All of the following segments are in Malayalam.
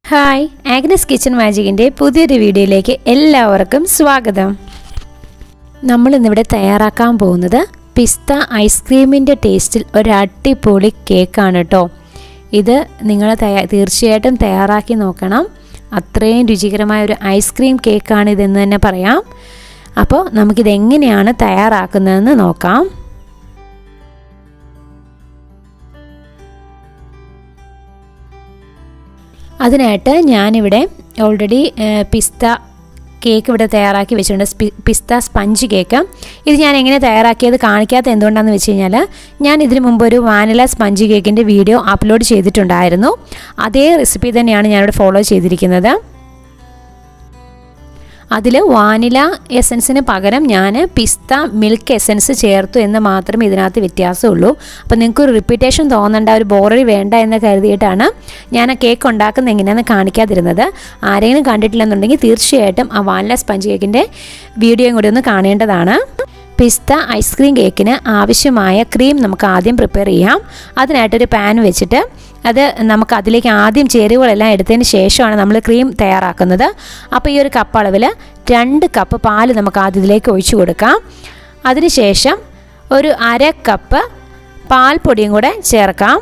ഹായ് ആഗ്നസ് കിച്ചൺ മാജിക്കിൻ്റെ പുതിയൊരു വീഡിയോയിലേക്ക് എല്ലാവർക്കും സ്വാഗതം നമ്മൾ ഇന്നിവിടെ തയ്യാറാക്കാൻ പോകുന്നത് പിസ്ത ഐസ്ക്രീമിൻ്റെ ടേസ്റ്റിൽ ഒരു അടിപൊളി കേക്കാണ് കേട്ടോ ഇത് നിങ്ങൾ തയ്യാ തീർച്ചയായിട്ടും തയ്യാറാക്കി നോക്കണം അത്രയും രുചികരമായ ഒരു ഐസ്ക്രീം കേക്കാണ് ഇതെന്ന് തന്നെ പറയാം അപ്പോൾ നമുക്കിത് എങ്ങനെയാണ് തയ്യാറാക്കുന്നതെന്ന് നോക്കാം അതിനായിട്ട് ഞാനിവിടെ ഓൾറെഡി പിസ്ത കേക്ക് ഇവിടെ തയ്യാറാക്കി വെച്ചിട്ടുണ്ട് പിസ്ത സ്പഞ്ച് കേക്ക് ഇത് ഞാൻ എങ്ങനെ തയ്യാറാക്കിയത് കാണിക്കാത്ത എന്തുകൊണ്ടാണെന്ന് വെച്ച് കഴിഞ്ഞാൽ ഞാൻ ഇതിനു മുമ്പ് ഒരു വാനില സ്പഞ്ച് കേക്കിൻ്റെ വീഡിയോ അപ്ലോഡ് ചെയ്തിട്ടുണ്ടായിരുന്നു അതേ റെസിപ്പി തന്നെയാണ് ഞാനിവിടെ ഫോളോ ചെയ്തിരിക്കുന്നത് അതിൽ വാനില എസൻസിന് പകരം ഞാൻ പിസ്ത മിൽക്ക് എസൻസ് ചേർത്തു എന്ന് മാത്രമേ ഇതിനകത്ത് വ്യത്യാസമുള്ളൂ അപ്പോൾ നിങ്ങൾക്ക് ഒരു റിപ്പീറ്റേഷൻ തോന്നേണ്ട ഒരു ബോററി വേണ്ട എന്ന് കരുതിയിട്ടാണ് ഞാൻ ആ കേക്ക് ഉണ്ടാക്കുന്നത് എങ്ങനെയാണെന്ന് കാണിക്കാതിരുന്നത് ആരെങ്കിലും കണ്ടിട്ടില്ലെന്നുണ്ടെങ്കിൽ തീർച്ചയായിട്ടും ആ വാനില സ്പഞ്ച് കേക്കിൻ്റെ വീഡിയോയും കൂടി ഒന്ന് കാണേണ്ടതാണ് പിസ്ത ഐസ്ക്രീം കേക്കിന് ആവശ്യമായ ക്രീം നമുക്ക് ആദ്യം പ്രിപ്പയർ ചെയ്യാം അതിനായിട്ടൊരു പാൻ വെച്ചിട്ട് അത് നമുക്ക് അതിലേക്ക് ആദ്യം ചേരുവകളെല്ലാം എടുത്തതിന് ശേഷമാണ് നമ്മൾ ക്രീം തയ്യാറാക്കുന്നത് അപ്പോൾ ഈ ഒരു കപ്പ് അളവിൽ രണ്ട് കപ്പ് പാല് നമുക്ക് ആദ്യം ഇതിലേക്ക് ഒഴിച്ചു കൊടുക്കാം അതിനുശേഷം ഒരു അര കപ്പ് പാൽപ്പൊടിയും കൂടെ ചേർക്കാം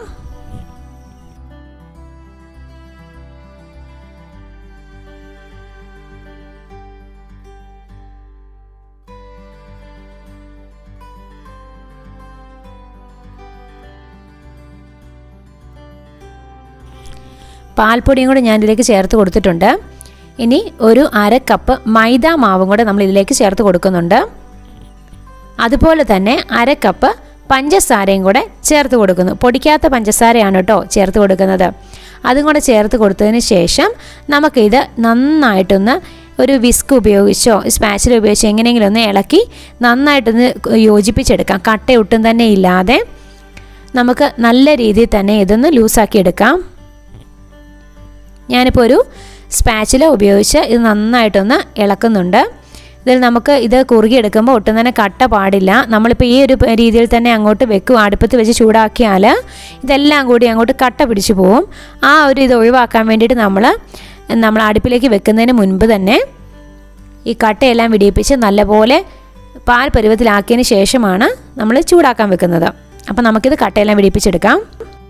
പാൽപ്പൊടിയും കൂടെ ഞാൻ ഇതിലേക്ക് ചേർത്ത് കൊടുത്തിട്ടുണ്ട് ഇനി ഒരു അര കപ്പ് മൈദ മാവും കൂടെ നമ്മൾ ഇതിലേക്ക് ചേർത്ത് കൊടുക്കുന്നുണ്ട് അതുപോലെ തന്നെ അര കപ്പ് പഞ്ചസാരയും കൂടെ ചേർത്ത് കൊടുക്കുന്നു പൊടിക്കാത്ത പഞ്ചസാരയാണ് കേട്ടോ ചേർത്ത് കൊടുക്കുന്നത് അതും കൂടെ ചേർത്ത് കൊടുത്തതിന് ശേഷം നമുക്കിത് നന്നായിട്ടൊന്ന് ഒരു വിസ്ക് ഉപയോഗിച്ചോ സ്പാച്ചിൽ ഉപയോഗിച്ചോ എങ്ങനെയെങ്കിലും ഒന്ന് ഇളക്കി നന്നായിട്ടൊന്ന് യോജിപ്പിച്ചെടുക്കാം കട്ടയൊട്ടും തന്നെ ഇല്ലാതെ നമുക്ക് നല്ല രീതിയിൽ തന്നെ ഇതൊന്ന് ലൂസാക്കി എടുക്കാം ഞാനിപ്പോൾ ഒരു സ്പാച്ചില ഉപയോഗിച്ച് ഇത് നന്നായിട്ടൊന്ന് ഇളക്കുന്നുണ്ട് ഇതിൽ നമുക്ക് ഇത് കുറുകിയെടുക്കുമ്പോൾ ഒട്ടും തന്നെ കട്ട പാടില്ല നമ്മളിപ്പോൾ ഈ ഒരു രീതിയിൽ തന്നെ അങ്ങോട്ട് വെക്കും അടുപ്പത്ത് വെച്ച് ചൂടാക്കിയാൽ ഇതെല്ലാം കൂടി അങ്ങോട്ട് കട്ട പിടിച്ചു പോവും ആ ഒരു ഇത് ഒഴിവാക്കാൻ വേണ്ടിയിട്ട് നമ്മൾ നമ്മൾ അടുപ്പിലേക്ക് വെക്കുന്നതിന് മുൻപ് തന്നെ ഈ കട്ടയെല്ലാം വിടിയിപ്പിച്ച് നല്ലപോലെ പാൽ പരുവത്തിലാക്കിയതിന് ശേഷമാണ് നമ്മൾ ചൂടാക്കാൻ വെക്കുന്നത് അപ്പോൾ നമുക്കിത് കട്ടയെല്ലാം വിടിയിപ്പിച്ചെടുക്കാം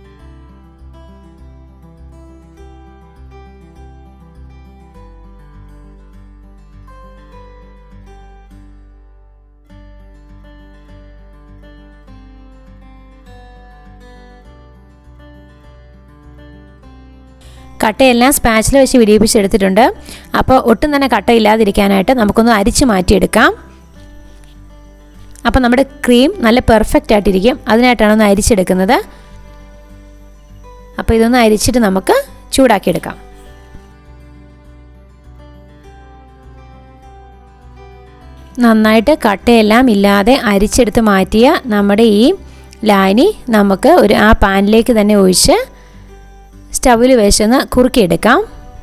കട്ടയെല്ലാം സ്പാച്ചിൽ വെച്ച് വിടിയിപ്പിച്ചെടുത്തിട്ടുണ്ട് അപ്പോൾ ഒട്ടും തന്നെ കട്ട ഇല്ലാതിരിക്കാനായിട്ട് നമുക്കൊന്ന് അരിച്ച് മാറ്റിയെടുക്കാം അപ്പോൾ നമ്മുടെ ക്രീം നല്ല പെർഫെക്റ്റ് ആയിട്ടിരിക്കും അതിനായിട്ടാണ് ഒന്ന് അരിച്ചെടുക്കുന്നത് അപ്പോൾ ഇതൊന്ന് അരിച്ചിട്ട് നമുക്ക് ചൂടാക്കിയെടുക്കാം നന്നായിട്ട് കട്ടയെല്ലാം ഇല്ലാതെ അരിച്ചെടുത്ത് മാറ്റിയ നമ്മുടെ ഈ ലായനി നമുക്ക് ഒരു ആ പാനിലേക്ക് തന്നെ ഒഴിച്ച് സ്റ്റവിൽ വെച്ചൊന്ന് കുറുക്കിയെടുക്കാം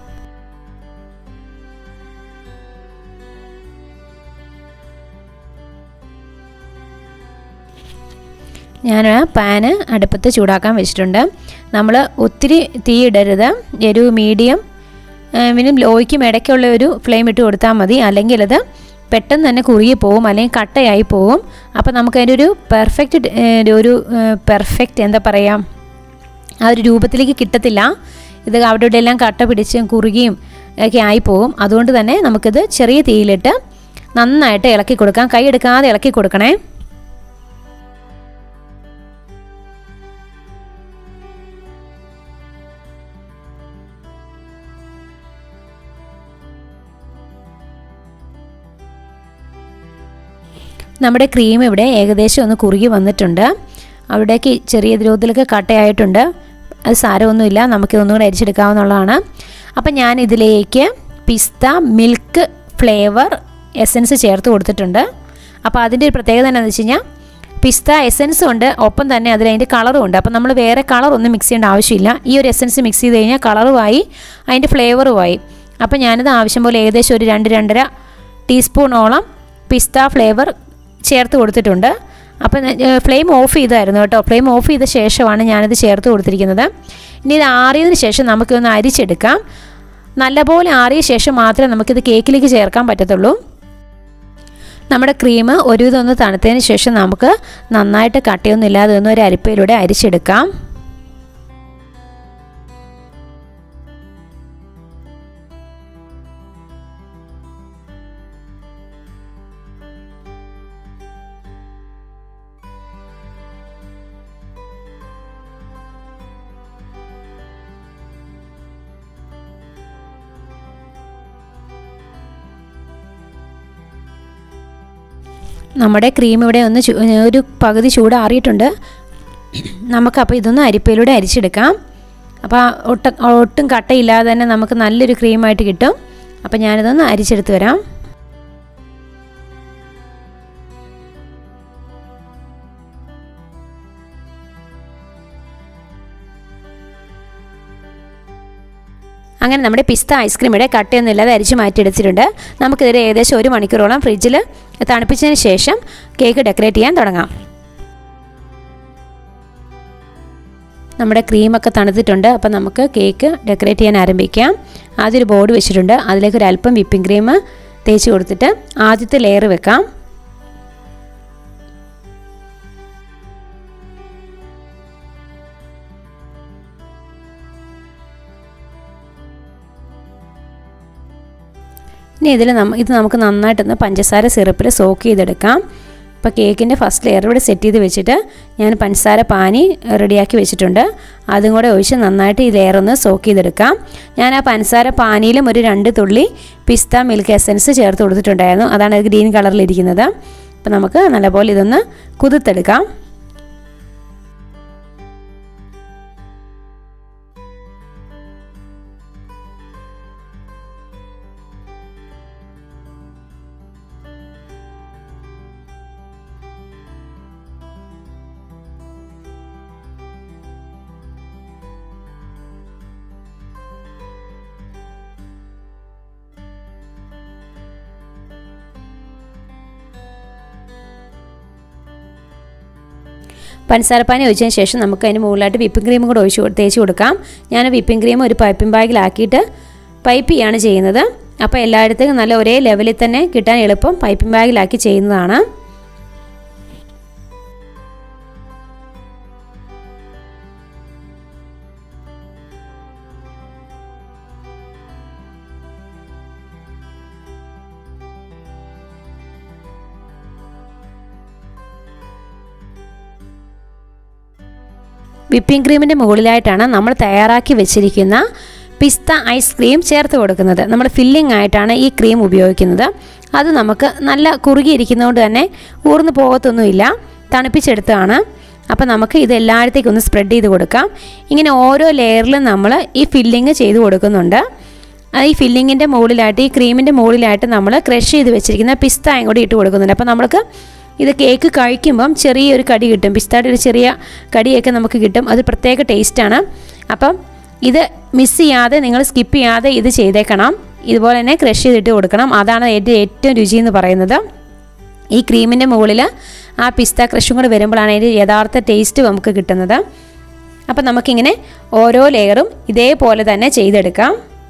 ഞാൻ പാന് അടുപ്പത്ത് ചൂടാക്കാൻ വെച്ചിട്ടുണ്ട് നമ്മൾ ഒത്തിരി തീ ഇടരുത് ഒരു മീഡിയം മിനിമം ലോയ്ക്കും ഇടയ്ക്കുള്ള ഒരു ഫ്ലെയിം ഇട്ട് കൊടുത്താൽ മതി അല്ലെങ്കിൽ അത് പെട്ടെന്ന് തന്നെ കുറുകി പോവും അല്ലെങ്കിൽ കട്ടയായി പോവും അപ്പോൾ നമുക്കതിൻ്റെ ഒരു പെർഫെക്റ്റ് ഒരു പെർഫെക്റ്റ് എന്താ പറയുക ആ ഒരു രൂപത്തിലേക്ക് കിട്ടത്തില്ല ഇത് അവിടെ ഇവിടെ എല്ലാം കട്ട പിടിച്ചും കുറുകിയും ഒക്കെ ആയിപ്പോവും അതുകൊണ്ട് തന്നെ നമുക്കിത് ചെറിയ തീയിലിട്ട് നന്നായിട്ട് ഇളക്കി കൊടുക്കാം കൈ എടുക്കാതെ ഇളക്കി കൊടുക്കണേ നമ്മുടെ ക്രീം ഇവിടെ ഏകദേശം ഒന്ന് കുറുകി വന്നിട്ടുണ്ട് അവിടേക്ക് ചെറിയ ദ്രോതിലൊക്കെ കട്ടയായിട്ടുണ്ട് അത് സാരമൊന്നുമില്ല നമുക്കിതൊന്നും കൂടെ അരിച്ചെടുക്കാവുന്നതാണ് അപ്പം ഞാൻ ഇതിലേക്ക് പിസ്ത മിൽക്ക് ഫ്ലേവർ എസൻസ് ചേർത്ത് കൊടുത്തിട്ടുണ്ട് അപ്പോൾ അതിൻ്റെ ഒരു പ്രത്യേകത എന്താണെന്ന് വെച്ച് കഴിഞ്ഞാൽ പിസ്ത എസൻസ് ഉണ്ട് ഒപ്പം തന്നെ അതിൽ അതിൻ്റെ കളറും ഉണ്ട് അപ്പം നമ്മൾ വേറെ കളർ ഒന്നും മിക്സ് ചെയ്യേണ്ട ആവശ്യമില്ല ഈ ഒരു എസൻസ് മിക്സ് ചെയ്ത് കഴിഞ്ഞാൽ കളറുമായി അതിൻ്റെ ഫ്ലേവറുമായി അപ്പം ഞാനിത് ആവശ്യം പോലെ ഏകദേശം ഒരു രണ്ട് രണ്ടര ടീസ്പൂണോളം പിസ്ത ഫ്ലേവർ ചേർത്ത് കൊടുത്തിട്ടുണ്ട് അപ്പം ഫ്ലെയിം ഓഫ് ചെയ്തായിരുന്നു കേട്ടോ ഫ്ലെയിം ഓഫ് ചെയ്ത ശേഷമാണ് ഞാനിത് ചേർത്ത് കൊടുത്തിരിക്കുന്നത് ഇനി ഇത് ആറിയതിന് ശേഷം നമുക്കൊന്ന് അരിച്ചെടുക്കാം നല്ലപോലെ ആറിയ ശേഷം മാത്രമേ നമുക്കിത് കേക്കിലേക്ക് ചേർക്കാൻ പറ്റത്തുള്ളൂ നമ്മുടെ ക്രീം ഒരുവിധം ഒന്ന് തണുത്തതിന് ശേഷം നമുക്ക് നന്നായിട്ട് കട്ടിയൊന്നും ഇല്ലാതെ ഒന്ന് ഒരു അരിപ്പയിലൂടെ അരിച്ചെടുക്കാം നമ്മുടെ ക്രീം ഇവിടെ ഒന്ന് ചു- ഒരു പകുതി ചൂടാറിയിട്ടുണ്ട് നമുക്കപ്പോൾ ഇതൊന്ന് അരിപ്പയിലൂടെ അരിച്ചെടുക്കാം അപ്പോൾ ആ ഒട്ട ഒട്ടും കട്ടയില്ലാതെ തന്നെ നമുക്ക് നല്ലൊരു ക്രീമായിട്ട് കിട്ടും അപ്പോൾ ഞാനിതൊന്ന് അരിച്ചെടുത്ത് വരാം അങ്ങനെ നമ്മുടെ പിസ്ത ഐസ്ക്രീം ഇവിടെ കട്ടയൊന്നും ഇല്ലാതെ അരിച്ച് മാറ്റിയെടുത്തിട്ടുണ്ട് നമുക്കിതിൽ ഏകദേശം ഒരു മണിക്കൂറോളം ഫ്രിഡ്ജിൽ തണുപ്പിച്ചതിന് ശേഷം കേക്ക് ഡെക്കറേറ്റ് ചെയ്യാൻ തുടങ്ങാം നമ്മുടെ ക്രീമൊക്കെ തണുത്തിട്ടുണ്ട് അപ്പോൾ നമുക്ക് കേക്ക് ഡെക്കറേറ്റ് ചെയ്യാൻ ആരംഭിക്കാം ആദ്യം ഒരു ബോർഡ് വെച്ചിട്ടുണ്ട് അതിലേക്ക് ഒരു അല്പം വിപ്പിംഗ് ക്രീം തേച്ച് കൊടുത്തിട്ട് ആദ്യത്തെ ലെയർ വെക്കാം ഇനി ഇതിൽ നമ്മ ഇത് നമുക്ക് നന്നായിട്ടൊന്ന് പഞ്ചസാര സിറപ്പിൽ സോക്ക് ചെയ്തെടുക്കാം ഇപ്പോൾ കേക്കിൻ്റെ ഫസ്റ്റ് ലെയർ ഇവിടെ സെറ്റ് ചെയ്ത് വെച്ചിട്ട് ഞാൻ പഞ്ചസാര പാനി റെഡിയാക്കി വെച്ചിട്ടുണ്ട് അതും കൂടെ ഒഴിച്ച് നന്നായിട്ട് ഈ ലെയർ ഒന്ന് സോക്ക് ചെയ്തെടുക്കാം ഞാൻ ആ പഞ്ചസാര പാനിയിലും ഒരു രണ്ട് തുള്ളി പിസ്ത മിൽക്ക് എസൻസ് ചേർത്ത് കൊടുത്തിട്ടുണ്ടായിരുന്നു അതാണ് ഇത് ഗ്രീൻ കളറിലിരിക്കുന്നത് അപ്പോൾ നമുക്ക് നല്ലപോലെ ഇതൊന്ന് കുതിർത്തെടുക്കാം പഞ്ചസാരപ്പാനി ഒഴിച്ചതിന് ശേഷം നമുക്ക് അതിന് മുകളിലായിട്ട് വിപ്പിംഗ് ക്രീമും കൂടെ ഒഴിച്ച് കൊടു- തേച്ച് കൊടുക്കാം ഞാൻ വിപ്പിംഗ് ക്രീം ഒരു പൈപ്പിംഗ് ബാഗിലാക്കിയിട്ട് പൈപ്പ് ചെയ്യാണ് ചെയ്യുന്നത് അപ്പോൾ എല്ലായിടത്തും നല്ല ഒരേ ലെവലിൽ തന്നെ കിട്ടാൻ എളുപ്പം പൈപ്പിംഗ് ബാഗിലാക്കി ചെയ്യുന്നതാണ് വിപ്പിംഗ് ക്രീമിൻ്റെ മുകളിലായിട്ടാണ് നമ്മൾ തയ്യാറാക്കി വെച്ചിരിക്കുന്ന പിസ്ത ഐസ്ക്രീം ചേർത്ത് കൊടുക്കുന്നത് നമ്മൾ ഫില്ലിംഗ് ആയിട്ടാണ് ഈ ക്രീം ഉപയോഗിക്കുന്നത് അത് നമുക്ക് നല്ല കുറുകിയിരിക്കുന്നതുകൊണ്ട് തന്നെ ഊർന്ന് പോകത്തൊന്നുമില്ല തണുപ്പിച്ചെടുത്തതാണ് അപ്പോൾ നമുക്ക് ഇത് എല്ലായിടത്തേക്കും ഒന്ന് സ്പ്രെഡ് ചെയ്ത് കൊടുക്കാം ഇങ്ങനെ ഓരോ ലെയറിലും നമ്മൾ ഈ ഫില്ലിങ് ചെയ്ത് കൊടുക്കുന്നുണ്ട് ആ ഈ ഫില്ലിങ്ങിൻ്റെ മുകളിലായിട്ട് ഈ ക്രീമിൻ്റെ മുകളിലായിട്ട് നമ്മൾ ക്രഷ് ചെയ്ത് വെച്ചിരിക്കുന്ന പിസ്തയും കൂടി ഇട്ട് കൊടുക്കുന്നുണ്ട് അപ്പോൾ നമുക്ക് ഇത് കേക്ക് കഴിക്കുമ്പം ചെറിയൊരു കടി കിട്ടും പിസ്തയുടെ ഒരു ചെറിയ കടിയൊക്കെ നമുക്ക് കിട്ടും അത് പ്രത്യേക ടേസ്റ്റാണ് അപ്പം ഇത് മിസ് ചെയ്യാതെ നിങ്ങൾ സ്കിപ്പ് ചെയ്യാതെ ഇത് ചെയ്തേക്കണം ഇതുപോലെ തന്നെ ക്രഷ് ചെയ്തിട്ട് കൊടുക്കണം അതാണ് ഏറ്റവും ഏറ്റവും രുചി എന്ന് പറയുന്നത് ഈ ക്രീമിൻ്റെ മുകളിൽ ആ പിസ്ത ക്രഷും കൂടെ വരുമ്പോഴാണ് അതിൻ്റെ യഥാർത്ഥ ടേസ്റ്റ് നമുക്ക് കിട്ടുന്നത് അപ്പം നമുക്കിങ്ങനെ ഓരോ ലെയറും ഇതേപോലെ തന്നെ ചെയ്തെടുക്കാം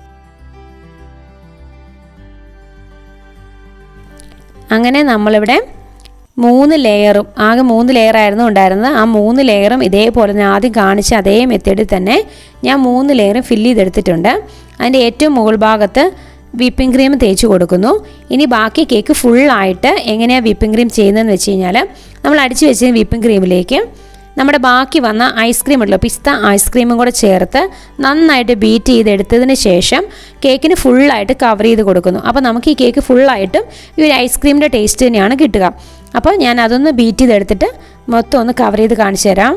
അങ്ങനെ നമ്മളിവിടെ മൂന്ന് ലെയറും ആകെ മൂന്ന് ലെയറായിരുന്നു ഉണ്ടായിരുന്നത് ആ മൂന്ന് ലെയറും ഇതേപോലെ ഞാൻ ആദ്യം കാണിച്ച അതേ മെത്തേഡിൽ തന്നെ ഞാൻ മൂന്ന് ലെയറും ഫില്ല് ചെയ്തെടുത്തിട്ടുണ്ട് അതിൻ്റെ ഏറ്റവും മുകൾ ഭാഗത്ത് വിപ്പിംഗ് ക്രീം തേച്ച് കൊടുക്കുന്നു ഇനി ബാക്കി കേക്ക് ഫുള്ളായിട്ട് എങ്ങനെയാണ് വിപ്പിംഗ് ക്രീം ചെയ്യുന്നതെന്ന് വെച്ച് കഴിഞ്ഞാൽ നമ്മൾ അടിച്ചു വെച്ച വിപ്പിംഗ് ക്രീമിലേക്ക് നമ്മുടെ ബാക്കി വന്ന ഐസ്ക്രീം ഉണ്ടല്ലോ പിസ്ത ഐസ്ക്രീമും കൂടെ ചേർത്ത് നന്നായിട്ട് ബീറ്റ് ചെയ്തെടുത്തതിന് ശേഷം കേക്കിന് ഫുള്ളായിട്ട് കവർ ചെയ്ത് കൊടുക്കുന്നു അപ്പോൾ നമുക്ക് ഈ കേക്ക് ഫുള്ളായിട്ടും ഈ ഒരു ഐസ്ക്രീമിൻ്റെ ടേസ്റ്റ് തന്നെയാണ് കിട്ടുക അപ്പോൾ ഞാൻ അതൊന്ന് ബീറ്റ് ചെയ്തെടുത്തിട്ട് മൊത്തം ഒന്ന് കവർ ചെയ്ത് കാണിച്ചു തരാം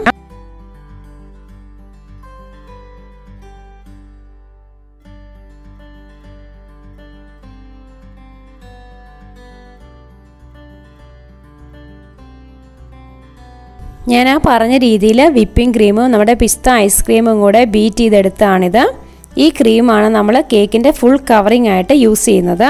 ഞാൻ ആ പറഞ്ഞ രീതിയിൽ വിപ്പിംഗ് ക്രീമും നമ്മുടെ പിസ്ത ഐസ്ക്രീമും കൂടെ ബീറ്റ് ചെയ്തെടുത്താണിത് ഈ ക്രീമാണ് നമ്മൾ കേക്കിൻ്റെ ഫുൾ കവറിങ് ആയിട്ട് യൂസ് ചെയ്യുന്നത്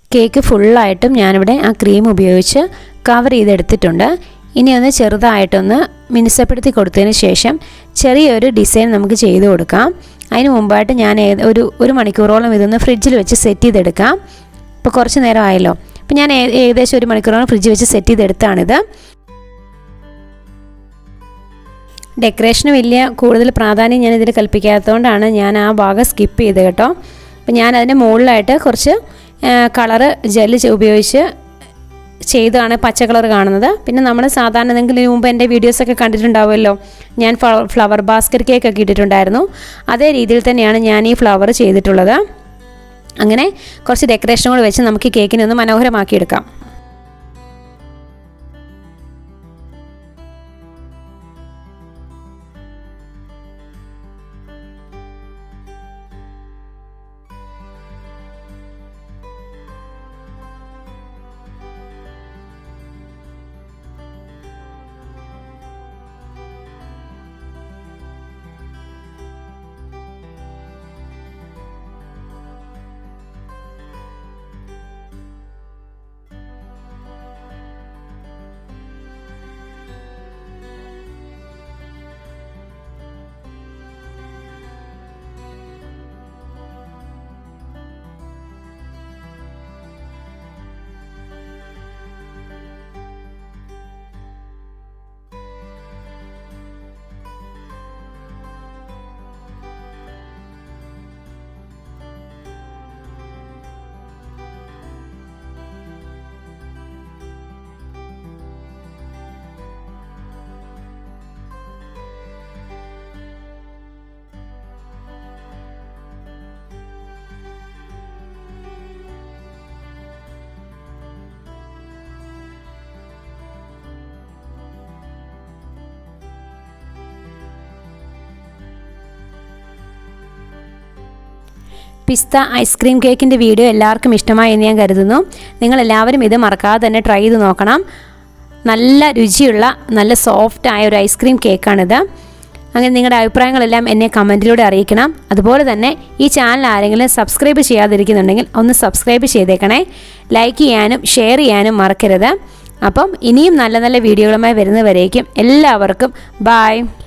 കേക്ക് ഫുള്ളായിട്ടും ഞാനിവിടെ ആ ക്രീം ഉപയോഗിച്ച് കവർ ചെയ്തെടുത്തിട്ടുണ്ട് ഇനി ഒന്ന് ചെറുതായിട്ടൊന്ന് മിനുസപ്പെടുത്തി കൊടുത്തതിന് ശേഷം ചെറിയൊരു ഡിസൈൻ നമുക്ക് ചെയ്ത് കൊടുക്കാം അതിന് മുമ്പായിട്ട് ഞാൻ ഏത് ഒരു ഒരു മണിക്കൂറോളം ഇതൊന്ന് ഫ്രിഡ്ജിൽ വെച്ച് സെറ്റ് ചെയ്തെടുക്കാം ഇപ്പോൾ കുറച്ച് നേരം ആയല്ലോ അപ്പോൾ ഞാൻ ഏ- ഏകദേശം ഒരു മണിക്കൂറോളം ഫ്രിഡ്ജിൽ വെച്ച് സെറ്റ് ചെയ്തെടുത്താണിത് ഡെക്കറേഷന് വലിയ കൂടുതൽ പ്രാധാന്യം ഞാൻ ഇതിൽ കൽപ്പിക്കാത്തതുകൊണ്ടാണ് ഞാൻ ആ ഭാഗം സ്കിപ്പ് ചെയ്ത് കേട്ടോ അപ്പം ഞാൻ അതിൻ്റെ മുകളിലായിട്ട് കുറച്ച് കളറ് ജെല്ല് ഉപയോഗിച്ച് ചെയ്താണ് പച്ച കളർ കാണുന്നത് പിന്നെ നമ്മൾ സാധാരണ എന്തെങ്കിലും ഇതിന് മുമ്പ് എൻ്റെ വീഡിയോസൊക്കെ കണ്ടിട്ടുണ്ടാവുമല്ലോ ഞാൻ ഫ്ലവർ ബാസ്ക്കറ്റ് കേക്ക് ഒക്കെ ഇട്ടിട്ടുണ്ടായിരുന്നു അതേ രീതിയിൽ തന്നെയാണ് ഞാൻ ഈ ഫ്ലവർ ചെയ്തിട്ടുള്ളത് അങ്ങനെ കുറച്ച് ഡെക്കറേഷൻ കൂടെ വെച്ച് നമുക്ക് ഈ കേക്കിനെ ഒന്ന് മനോഹരമാക്കിയെടുക്കാം പിസ്ത ഐസ്ക്രീം കേക്കിൻ്റെ വീഡിയോ എല്ലാവർക്കും ഇഷ്ടമായി എന്ന് ഞാൻ കരുതുന്നു നിങ്ങളെല്ലാവരും ഇത് മറക്കാതെ തന്നെ ട്രൈ ചെയ്ത് നോക്കണം നല്ല രുചിയുള്ള നല്ല സോഫ്റ്റ് ആയ ഒരു ഐസ്ക്രീം കേക്കാണിത് അങ്ങനെ നിങ്ങളുടെ അഭിപ്രായങ്ങളെല്ലാം എന്നെ കമൻറ്റിലൂടെ അറിയിക്കണം അതുപോലെ തന്നെ ഈ ചാനൽ ആരെങ്കിലും സബ്സ്ക്രൈബ് ചെയ്യാതിരിക്കുന്നുണ്ടെങ്കിൽ ഒന്ന് സബ്സ്ക്രൈബ് ചെയ്തേക്കണേ ലൈക്ക് ചെയ്യാനും ഷെയർ ചെയ്യാനും മറക്കരുത് അപ്പം ഇനിയും നല്ല നല്ല വീഡിയോകളുമായി വരുന്നവരേക്കും എല്ലാവർക്കും ബായ്